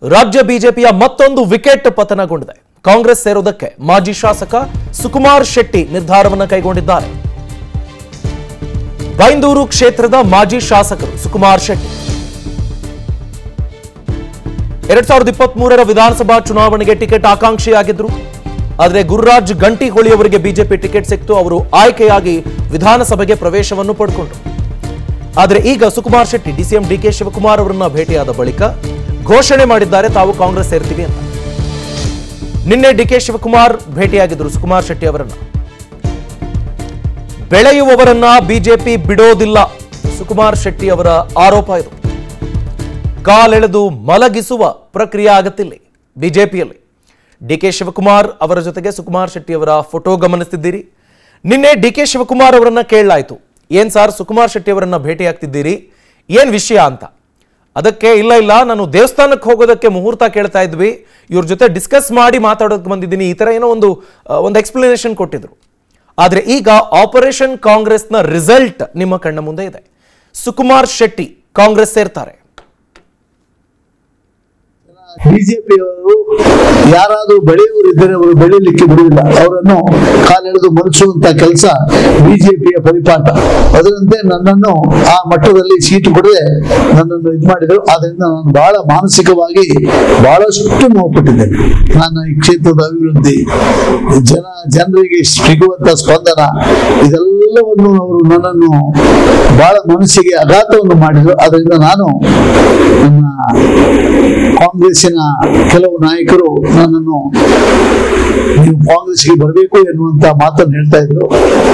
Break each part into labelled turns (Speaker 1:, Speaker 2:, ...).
Speaker 1: ರಾಜ್ಯ ಬಿಜೆಪಿಯ ಮತ್ತೊಂದು ವಿಕೆಟ್ ಪತನಗೊಂಡಿದೆ ಕಾಂಗ್ರೆಸ್ ಸೇರುವುದಕ್ಕೆ ಮಾಜಿ ಶಾಸಕ ಸುಕುಮಾರ್ ಶೆಟ್ಟಿ ನಿರ್ಧಾರವನ್ನು ಕೈಗೊಂಡಿದ್ದಾರೆ ಬೈಂದೂರು ಕ್ಷೇತ್ರದ ಮಾಜಿ ಶಾಸಕರು ಸುಕುಮಾರ್ ಶೆಟ್ಟಿ ಎರಡ್ ಸಾವಿರದ ಇಪ್ಪತ್ತ್ ಮೂರರ ವಿಧಾನಸಭಾ ಚುನಾವಣೆಗೆ ಟಿಕೆಟ್ ಆಕಾಂಕ್ಷಿಯಾಗಿದ್ರು ಆದರೆ ಗುರುರಾಜ್ ಗಂಟಿಹೊಳಿ ಅವರಿಗೆ ಬಿಜೆಪಿ ಟಿಕೆಟ್ ಸಿಕ್ತು ಅವರು ಆಯ್ಕೆಯಾಗಿ ವಿಧಾನಸಭೆಗೆ ಪ್ರವೇಶವನ್ನು ಪಡ್ಕೊಂಡ್ರು ಆದರೆ ಈಗ ಸುಕುಮಾರ್ ಶೆಟ್ಟಿ ಡಿಸಿಎಂ ಡಿಕೆ ಶಿವಕುಮಾರ್ ಅವರನ್ನ ಭೇಟಿಯಾದ ಬಳಿಕ ಘೋಷಣೆ ಮಾಡಿದ್ದಾರೆ ತಾವು ಕಾಂಗ್ರೆಸ್ ಸೇರ್ತೀವಿ ಅಂತ ನಿನ್ನೆ ಡಿಕೆ ಶಿವಕುಮಾರ್ ಭೇಟಿಯಾಗಿದ್ರು ಸುಕುಮಾರ್ ಶೆಟ್ಟಿ ಅವರನ್ನ ಬೆಳೆಯುವವರನ್ನ ಬಿಜೆಪಿ ಬಿಡೋದಿಲ್ಲ ಸುಕುಮಾರ್ ಶೆಟ್ಟಿ ಅವರ ಆರೋಪ ಇದು ಕಾಲೆಳೆದು ಮಲಗಿಸುವ ಪ್ರಕ್ರಿಯೆ ಆಗತ್ತಿಲ್ಲಿ ಬಿಜೆಪಿಯಲ್ಲಿ ಡಿಕೆ ಶಿವಕುಮಾರ್ ಅವರ ಜೊತೆಗೆ ಸುಕುಮಾರ್ ಶೆಟ್ಟಿ ಅವರ ಫೋಟೋ ಗಮನಿಸ್ತಿದ್ದೀರಿ ನಿನ್ನೆ ಡಿಕೆ ಶಿವಕುಮಾರ್ ಅವರನ್ನ ಕೇಳಲಾಯಿತು ಏನ್ ಸರ್ ಸುಕುಮಾರ್ ಶೆಟ್ಟಿ ಅವರನ್ನ ಭೇಟಿ ಆಗ್ತಿದ್ದೀರಿ ಏನ್ ವಿಷಯ ಅಂತ ಅದಕ್ಕೆ ಇಲ್ಲ ಇಲ್ಲ ನಾನು ದೇವಸ್ಥಾನಕ್ಕೆ ಹೋಗೋದಕ್ಕೆ ಮುಹೂರ್ತ ಕೇಳ್ತಾ ಇದ್ವಿ ಇವ್ರ ಜೊತೆ ಡಿಸ್ಕಸ್ ಮಾಡಿ ಮಾತಾಡೋದಕ್ಕೆ ಬಂದಿದ್ದೀನಿ ಈ ತರ ಏನೋ ಒಂದು ಆ, ಒಂದು ಎಕ್ಸ್ಪ್ಲನೇಷನ್ ಕೊಟ್ಟಿದ್ರು ಆದ್ರೆ ಈಗ ಆಪರೇಷನ್ ಕಾಂಗ್ರೆಸ್ನ ರಿಸಲ್ಟ್ ನಿಮ್ಮ ಕಣ್ಣ ಮುಂದೆ ಇದೆ ಸುಕುಮಾರ್ ಶೆಟ್ಟಿ ಕಾಂಗ್ರೆಸ್ ಸೇರ್ತಾರೆ
Speaker 2: ಬಿಜೆಪಿಯವರು ಯಾರಾದ್ರೂ ಬೆಳೆಯುವರು ಇದ್ದರೆ ಅವರು ಬೆಳೀಲಿಕ್ಕೆ ಬಿಡುವುದಿಲ್ಲ ಅವರನ್ನು ಕಾಲೆಳೆದು ಮನಸುವಂತ ಕೆಲಸ ಬಿಜೆಪಿಯ ಪರಿಪಾಠ ಅದರಂತೆ ನನ್ನನ್ನು ಆ ಮಟ್ಟದಲ್ಲಿ ಸೀಟು ಕೊಡದೆ ನನ್ನನ್ನು ಇದು ಮಾಡಿದರು ಆದ್ರಿಂದ ನಾನು ಬಹಳ ಮಾನಸಿಕವಾಗಿ ಬಹಳಷ್ಟು ನೋವುಪಟ್ಟಿದ್ದೇನೆ ನನ್ನ ಈ ಕ್ಷೇತ್ರದ ಅಭಿವೃದ್ಧಿ ಜನ ಜನರಿಗೆ ಸಿಗುವಂತ ಸ್ಪಂದನ ಇದೆಲ್ಲವನ್ನು ಅವರು ನನ್ನನ್ನು ಬಹಳ ಮನಸ್ಸಿಗೆ ಆಘಾತವನ್ನು ಮಾಡಿದರು ಅದರಿಂದ ನಾನು ನನ್ನ ಕಾಂಗ್ರೆಸ್ಸಿನ ಕೆಲವು ನಾಯಕರು ನನ್ನನ್ನು ನೀವು ಕಾಂಗ್ರೆಸ್ಗೆ ಬರಬೇಕು ಎನ್ನುವಂತ ಮಾತನ್ನು ಹೇಳ್ತಾ ಇದ್ರು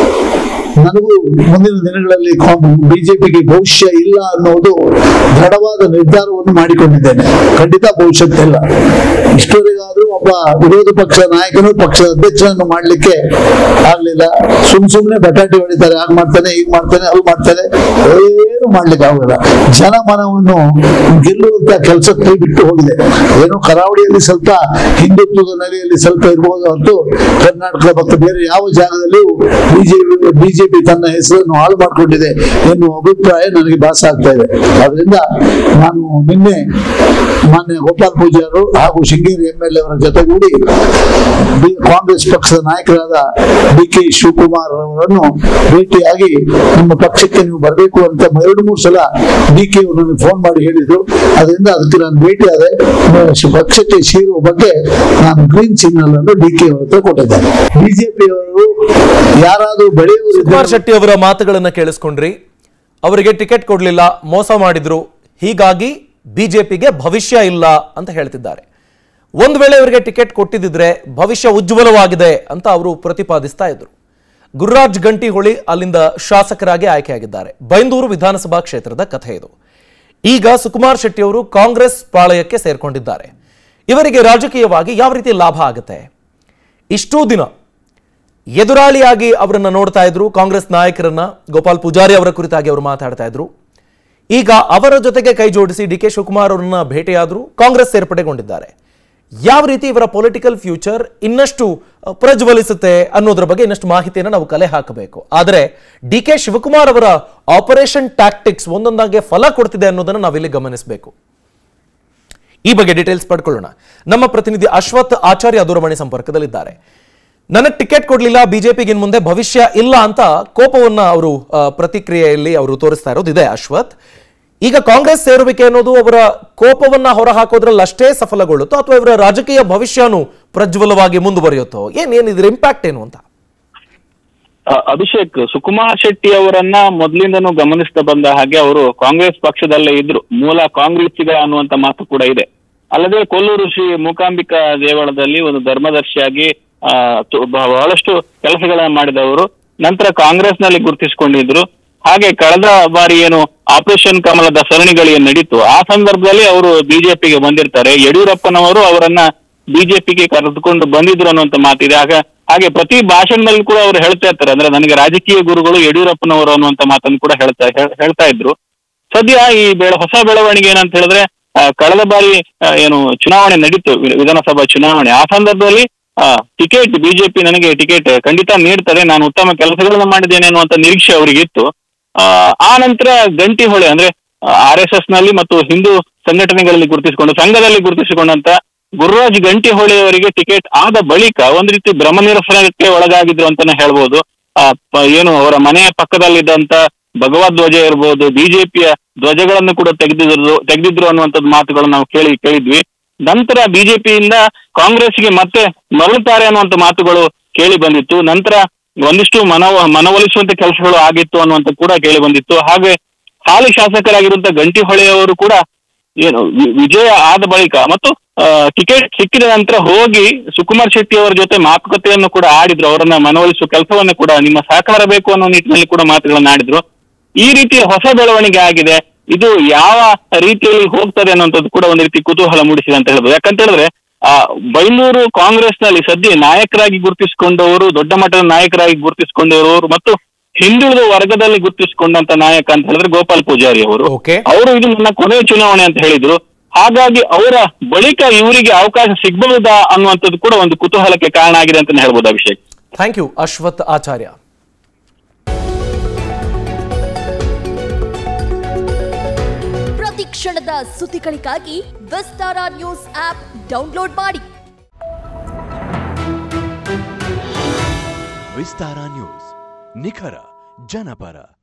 Speaker 2: ನನಗೂ ಮುಂದಿನ ದಿನಗಳಲ್ಲಿ ಬಿಜೆಪಿಗೆ ಭವಿಷ್ಯ ಇಲ್ಲ ಅನ್ನೋದು ದೃಢವಾದ ನಿರ್ಧಾರವನ್ನು ಮಾಡಿಕೊಂಡಿದ್ದೇನೆ ಖಂಡಿತ ಭವಿಷ್ಯತ್ತು ಇಲ್ಲ ಇಷ್ಟವರೆಗಾದ್ರೂ ಒಬ್ಬ ವಿರೋಧ ಪಕ್ಷ ನಾಯಕನು ಪಕ್ಷದ ಅಧ್ಯಕ್ಷರನ್ನು ಮಾಡ್ಲಿಕ್ಕೆ ಆಗ್ಲಿಲ್ಲ ಸುಮ್ ಸುಮ್ನೆ ಬಟಾಟೆ ಹೊಡಿತಾರೆ ಹಾಗೆ ಮಾಡ್ತಾನೆ ಹೀಗ್ ಮಾಡ್ತಾನೆ ಅಲ್ಲಿ ಮಾಡ್ತಾನೆ ಏನು ಮಾಡ್ಲಿಕ್ಕೆ ಆಗೋಲ್ಲ ಜನಮನವನ್ನು ಗೆಲ್ಲುವಂತ ಕೆಲಸ ಕೈ ಬಿಟ್ಟು ಹೋಗಿದೆ ಏನೋ ಕರಾವಳಿಯಲ್ಲಿ ಸ್ವಲ್ಪ ಹಿಂದುತ್ವದ ನೆಲೆಯಲ್ಲಿ ಸ್ವಲ್ಪ ಇರ್ಬೋದು ಹೊರತು ಕರ್ನಾಟಕ ಮತ್ತು ಬೇರೆ ಯಾವ ಜಾಗದಲ್ಲಿಯೂ ಬಿಜೆಪಿ ಬಿಜೆಪಿ ತನ್ನ ಹೆಸರನ್ನು ಹಾಳು ಮಾಡಿಕೊಂಡಿದೆ ಎನ್ನುವ ಅಭಿಪ್ರಾಯ ನನಗೆ ಭಾಸ ಆಗ್ತಾ ಇದೆ ಆದ್ರಿಂದ ನಾನು ನಿನ್ನೆ ಮಾನ್ಯ ಗೋಪಾಲ್ ಪೂಜಾರು ಹಾಗೂ ಶೃಂಗೇರಿ ಎಂ ಎಲ್ ಅವರ ಜೊತೆಗೂಡಿ ಬಿ- ಕಾಂಗ್ರೆಸ್ ಪಕ್ಷದ ನಾಯಕರಾದ ಡಿ ಕೆ ಶಿವಕುಮಾರ್ ಅವರನ್ನು ಭೇಟಿಯಾಗಿ ನಿಮ್ಮ ಪಕ್ಷಕ್ಕೆ ನೀವು ಬರಬೇಕು ಅಂತ ಎರಡು ಮೂರು ಸಲ ಡಿ ಕೆ ನನಗೆ ಫೋನ್ ಮಾಡಿ ಹೇಳಿದ್ರು ಅದರಿಂದ ಅದಕ್ಕೆ ನಾನು ಭೇಟಿಯಾದೆ ಮ- ಪಕ್ಷಕ್ಕೆ ಸೇರುವ ಬಗ್ಗೆ ನಾನು ಗ್ರೀನ್ ಸಿಗ್ನಲ್ ಅನ್ನು ಡಿ ಕೆ ಅವರ ಹತ್ರ ಕೊಟ್ಟಿದ್ದೇನೆ ಬಿಜೆಪಿಯವರು ಯಾರಾದ್ರೂ ಬೆಳೆಯುವರು
Speaker 1: ಸುಕುಮಾರ್ ಶೆಟ್ಟಿ ಅವರ ಮಾತುಗಳನ್ನ ಕೇಳಿಸ್ಕೊಂಡ್ರಿ ಅವರಿಗೆ ಟಿಕೆಟ್ ಕೊಡ್ಲಿಲ್ಲ ಮೋಸ ಮಾಡಿದ್ರು ಹೀಗಾಗಿ ಬಿಜೆಪಿಗೆ ಭವಿಷ್ಯ ಇಲ್ಲ ಅಂತ ಹೇಳ್ತಿದ್ದಾರೆ ಒಂದ್ ವೇಳೆ ಅವರಿಗೆ ಟಿಕೆಟ್ ಕೊಟ್ಟಿದ್ದಿದ್ರೆ ಭವಿಷ್ಯ ಉಜ್ವಲವಾಗಿದೆ ಅಂತ ಅವರು ಪ್ರತಿಪಾದಿಸ್ತಾ ಇದ್ರು ಗುರುರಾಜ್ ಗಂಟಿಹೊಳಿ ಅಲ್ಲಿಂದ ಶಾಸಕರಾಗಿ ಆಯ್ಕೆಯಾಗಿದ್ದಾರೆ ಬೈಂದೂರು ವಿಧಾನಸಭಾ ಕ್ಷೇತ್ರದ ಕಥೆ ಇದು ಈಗ ಸುಕುಮಾರ್ ಶೆಟ್ಟಿ ಅವರು ಕಾಂಗ್ರೆಸ್ ಪಾಳಯಕ್ಕೆ ಸೇರ್ಕೊಂಡಿದ್ದಾರೆ ಇವರಿಗೆ ರಾಜಕೀಯವಾಗಿ ಯಾವ ರೀತಿ ಲಾಭ ಆಗುತ್ತೆ ಇಷ್ಟೂ ದಿನ ಎದುರಾಳಿಯಾಗಿ ಅವರನ್ನ ನೋಡ್ತಾ ಇದ್ರು ಕಾಂಗ್ರೆಸ್ ನಾಯಕರನ್ನ ಗೋಪಾಲ್ ಪೂಜಾರಿ ಅವರ ಕುರಿತಾಗಿ ಅವರು ಮಾತಾಡ್ತಾ ಇದ್ರು ಈಗ ಅವರ ಜೊತೆಗೆ ಕೈ ಜೋಡಿಸಿ ಡಿ ಕೆ ಶಿವಕುಮಾರ್ ಅವರನ್ನ ಭೇಟಿಯಾದ್ರು ಕಾಂಗ್ರೆಸ್ ಸೇರ್ಪಡೆಗೊಂಡಿದ್ದಾರೆ ಯಾವ ರೀತಿ ಇವರ ಪೊಲಿಟಿಕಲ್ ಫ್ಯೂಚರ್ ಇನ್ನಷ್ಟು ಅಹ್, ಪ್ರಜ್ವಲಿಸುತ್ತೆ ಅನ್ನೋದ್ರ ಬಗ್ಗೆ ಇನ್ನಷ್ಟು ಮಾಹಿತಿಯನ್ನು ನಾವು ಕಲೆ ಹಾಕಬೇಕು ಆದರೆ ಡಿ ಕೆ ಶಿವಕುಮಾರ್ ಅವರ ಆಪರೇಷನ್ ಟ್ಯಾಕ್ಟಿಕ್ಸ್ ಒಂದೊಂದಾಗಿ ಫಲ ಕೊಡ್ತಿದೆ ಅನ್ನೋದನ್ನು ನಾವಿಲ್ಲಿ ಗಮನಿಸಬೇಕು ಈ ಬಗ್ಗೆ ಡೀಟೇಲ್ಸ್ ಪಡ್ಕೊಳ್ಳೋಣ ನಮ್ಮ ಪ್ರತಿನಿಧಿ ಅಶ್ವಥ್ ಆಚಾರ್ಯ ದೂರವಾಣಿ ಸಂಪರ್ಕದಲ್ಲಿದ್ದಾರೆ ನನಗೆ ಟಿಕೆಟ್ ಕೊಡ್ಲಿಲ್ಲ ಬಿಜೆಪಿಗೆ ಇನ್ ಮುಂದೆ ಭವಿಷ್ಯ ಇಲ್ಲ ಅಂತ ಕೋಪವನ್ನ ಅವರು ಆ, ಪ್ರತಿಕ್ರಿಯೆಯಲ್ಲಿ ಅವರು ತೋರಿಸ್ತಾ ಇರೋದು ಇದೆ ಅಶ್ವಥ್ ಈಗ ಕಾಂಗ್ರೆಸ್ ಸೇರುವಿಕೆ ಅನ್ನೋದು ಅವರ ಕೋಪವನ್ನ ಹೊರಹಾಕೋದ್ರಲ್ಲಿ ಅಷ್ಟೇ ಸಫಲಗೊಳ್ಳುತ್ತೋ ಅಥವಾ ಇವರ ರಾಜಕೀಯ ಭವಿಷ್ಯನು ಪ್ರಜ್ವಲವಾಗಿ ಮುಂದುವರಿಯುತ್ತೋ ಏನ್ ಏನಿದ್ರ ಇಂಪ್ಯಾಕ್ಟ್ ಏನು ಅಂತ
Speaker 3: ಅ, ಅಭಿಷೇಕ್ ಸುಕುಮಾರ್ ಶೆಟ್ಟಿ ಅವರನ್ನ ಮೊದಲಿಂದನೂ ಗಮನಿಸ್ತಾ ಬಂದ ಹಾಗೆ ಅವರು ಕಾಂಗ್ರೆಸ್ ಪಕ್ಷದಲ್ಲೇ ಇದ್ರು ಮೂಲ ಕಾಂಗ್ರೆಸ್ಸಿಗ ಅನ್ನುವಂತ ಮಾತು ಕೂಡ ಇದೆ ಅಲ್ಲದೆ ಕೊಲ್ಲೂರು ಶ್ರೀ ಮೂಕಾಂಬಿಕಾ ದೇವಳದಲ್ಲಿ ಒಂದು ಧರ್ಮದರ್ಶಿಯಾಗಿ ಆ, ತು- ಬಹಳಷ್ಟು ಕೆಲಸಗಳನ್ನ ಮಾಡಿದವರು ನಂತರ ಕಾಂಗ್ರೆಸ್ನಲ್ಲಿ ಗುರುತಿಸಿಕೊಂಡಿದ್ರು ಹಾಗೆ ಕಳೆದ ಬಾರಿ ಏನು ಆಪರೇಷನ್ ಕಮಲದ ಸರಣಿಗಳು ಏನ್ ನಡೀತು ಆ ಸಂದರ್ಭದಲ್ಲಿ ಅವರು ಬಿಜೆಪಿಗೆ ಬಂದಿರ್ತಾರೆ ಯಡಿಯೂರಪ್ಪನವರು ಅವರನ್ನ ಬಿಜೆಪಿಗೆ ಕರೆದುಕೊಂಡು ಬಂದಿದ್ರು ಅನ್ನುವಂತ ಮಾತಿದೆ ಆಗ ಹಾಗೆ ಪ್ರತಿ ಭಾಷಣದಲ್ಲಿ ಕೂಡ ಅವರು ಹೇಳ್ತಾ ಇರ್ತಾರೆ ಅಂದ್ರೆ ನನಗೆ ರಾಜಕೀಯ ಗುರುಗಳು ಯಡಿಯೂರಪ್ಪನವರು ಅನ್ನುವಂತ ಮಾತನ್ನು ಕೂಡ ಹೇಳ್ತಾ ಹೇಳ್- ಹೇಳ್ತಾ ಇದ್ರು ಸದ್ಯ ಈ ಬೆಳ ಹೊಸ ಬೆಳವಣಿಗೆ ಏನಂತ ಹೇಳಿದ್ರೆ ಆ, ಕಳೆದ ಬಾರಿ ಆ, ಏನು ಚುನಾವಣೆ ನಡೀತು ವಿ- ವಿಧಾನಸಭಾ ಚುನಾವಣೆ ಆ ಸಂದರ್ಭದಲ್ಲಿ ಟಿಕೆಟ್ ಬಿಜೆಪಿ ನನಗೆ ಟಿಕೆಟ್ ಖಂಡಿತ ನೀಡ್ತಾರೆ ನಾನು ಉತ್ತಮ ಕೆಲಸಗಳನ್ನ ಮಾಡಿದ್ದೇನೆ ಅನ್ನುವಂತ ನಿರೀಕ್ಷೆ ಅವರಿಗಿತ್ತು ಆ, ಆ ನಂತರ ಗಂಟಿಹೊಳೆ ಅಂದ್ರೆ ಆರ್ ಎಸ್ ಎಸ್ ನಲ್ಲಿ ಮತ್ತು ಹಿಂದೂ ಸಂಘಟನೆಗಳಲ್ಲಿ ಗುರುತಿಸಿಕೊಂಡು ಸಂಘದಲ್ಲಿ ಗುರುತಿಸಿಕೊಂಡಂತ ಗುರುರಾಜ್ ಗಂಟಿಹೊಳಿ ಅವರಿಗೆ ಟಿಕೆಟ್ ಆದ ಬಳಿಕ ಒಂದು ರೀತಿ ಭ್ರಮ ನಿರಸನಕ್ಕೆ ಒಳಗಾಗಿದ್ರು ಅಂತಾನೆ ಹೇಳ್ಬೋದು ಆ, ಪ- ಏನು ಅವರ ಮನೆಯ ಪಕ್ಕದಲ್ಲಿದ್ದಂತ ಭಗವದ್ ಧ್ವಜ ಇರ್ಬೋದು ಬಿಜೆಪಿಯ ಧ್ವಜಗಳನ್ನು ಕೂಡ ತೆಗೆದಿದ್ರು ತೆಗೆದಿದ್ರು ಅನ್ನುವಂಥದ್ದು ಮಾತುಗಳನ್ನು ನಾವು ಕೇಳಿ ಕೇಳಿದ್ವಿ ನಂತರ ಬಿಜೆಪಿಯಿಂದ ಕಾಂಗ್ರೆಸ್ಗೆ ಮತ್ತೆ ಮರಳುತ್ತಾರೆ ಅನ್ನುವಂಥ ಮಾತುಗಳು ಕೇಳಿ ಬಂದಿತ್ತು ನಂತರ ಒಂದಿಷ್ಟು ಮನವ ಮನವೊಲಿಸುವಂತ ಕೆಲಸಗಳು ಆಗಿತ್ತು ಅನ್ನುವಂತ ಕೂಡ ಕೇಳಿ ಬಂದಿತ್ತು ಹಾಗೆ ಹಾಲಿ ಶಾಸಕರಾಗಿರುವಂತ ಗಂಟಿಹೊಳೆ ಅವರು ಕೂಡ ಏನು ವಿ- ವಿಜಯ ಆದ ಬಳಿಕ ಮತ್ತು ಟಿಕೆಟ್ ಸಿಕ್ಕಿದ ನಂತರ ಹೋಗಿ ಸುಕುಮಾರ್ ಶೆಟ್ಟಿ ಅವರ ಜೊತೆ ಮಾತುಕತೆಯನ್ನು ಕೂಡ ಆಡಿದ್ರು ಅವರನ್ನ ಮನವೊಲಿಸುವ ಕೆಲಸವನ್ನ ಕೂಡ ನಿಮ್ಮ ಸಹಕಾರ ಬೇಕು ಅನ್ನೋ ನಿಟ್ಟಿನಲ್ಲಿ ಕೂಡ ಮಾತುಗಳನ್ನ ಆಡಿದ್ರು ಈ ರೀತಿಯ ಹೊಸ ಬೆಳವಣಿಗೆ ಆಗಿದೆ ಇದು ಯಾವ ರೀತಿಯಲ್ಲಿ ಹೋಗ್ತದೆ ಅನ್ನುವಂಥದ್ದು ಕೂಡ ಒಂದು ರೀತಿ ಕುತೂಹಲ ಮೂಡಿಸಿದೆ ಅಂತ ಹೇಳ್ಬೋದು ಯಾಕಂತ ಹೇಳಿದ್ರೆ ಆ ಬೈಲೂರು ಕಾಂಗ್ರೆಸ್ನಲ್ಲಿ ಸದ್ಯ ನಾಯಕರಾಗಿ ಗುರುತಿಸಿಕೊಂಡವರು ದೊಡ್ಡ ಮಟ್ಟದ ನಾಯಕರಾಗಿ ಗುರುತಿಸಿಕೊಂಡವರು ಮತ್ತು ಹಿಂದುಳಿದ ವರ್ಗದಲ್ಲಿ ಗುರುತಿಸಿಕೊಂಡಂತ ನಾಯಕ ಅಂತ ಹೇಳಿದ್ರೆ ಗೋಪಾಲ್ ಪೂಜಾರಿ ಅವರು
Speaker 1: ಓಕೆ
Speaker 3: ಅವರು ಇದು ನನ್ನ ಕೊನೆಯ ಚುನಾವಣೆ ಅಂತ ಹೇಳಿದ್ರು ಹಾಗಾಗಿ ಅವರ ಬಳಿಕ ಇವರಿಗೆ ಅವಕಾಶ ಸಿಗಬಹುದಾ ಅನ್ನುವಂಥದ್ದು ಕೂಡ ಒಂದು ಕುತೂಹಲಕ್ಕೆ ಕಾರಣ ಆಗಿದೆ ಅಂತಾನೆ ಹೇಳ್ಬೋದು ಅಭಿಷೇಕ್
Speaker 1: ಥ್ಯಾಂಕ್ ಯು ಅಶ್ವಥ್ ಆಚಾರ್ಯ
Speaker 4: ಪ್ರತಿ ಕ್ಷಣದ ಸುದ್ದಿಗಳಿಗಾಗಿ ವಿಸ್ತಾರ ನ್ಯೂಸ್ ಆಪ್ ಡೌನ್ಲೋಡ್ ಮಾಡಿ
Speaker 5: ವಿಸ್ತಾರ ನ್ಯೂಸ್ ನಿಖರ ಜನಪರ